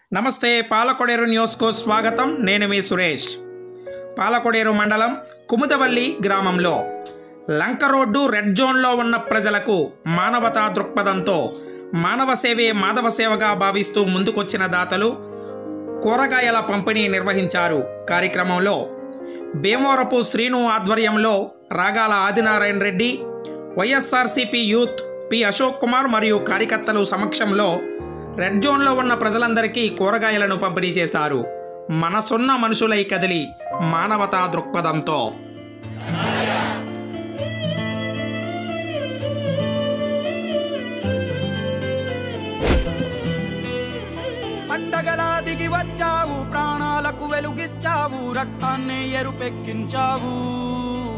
నమస్తే పాలకొడేరు న్యూస్కు స్వాగతం నేను మీ సురేష్ పాలకొడేరు మండలం కుముదవల్లి గ్రామంలో లంక రోడ్డు రెడ్ జోన్లో ఉన్న ప్రజలకు మానవతా దృక్పథంతో మానవ సేవే మాధవ సేవగా భావిస్తూ ముందుకొచ్చిన దాతలు కూరగాయల పంపిణీ నిర్వహించారు కార్యక్రమంలో భీమవరపు శ్రీను ఆధ్వర్యంలో రాగాల ఆదినారాయణ రెడ్డి వైఎస్ఆర్సీపీ యూత్ పి అశోక్ కుమార్ మరియు కార్యకర్తలు సమక్షంలో రెడ్ జోన్లో ఉన్న ప్రజలందరికీ కూరగాయలను పంపిణీ చేశారు మనసున్న మనుషులై కదిలి మానవతా దృక్పథంతో పండగలా దిగి వచ్చావు ప్రాణాలకు వెలుగిచ్చావు రక్తాన్ని ఎరుపెక్కించావు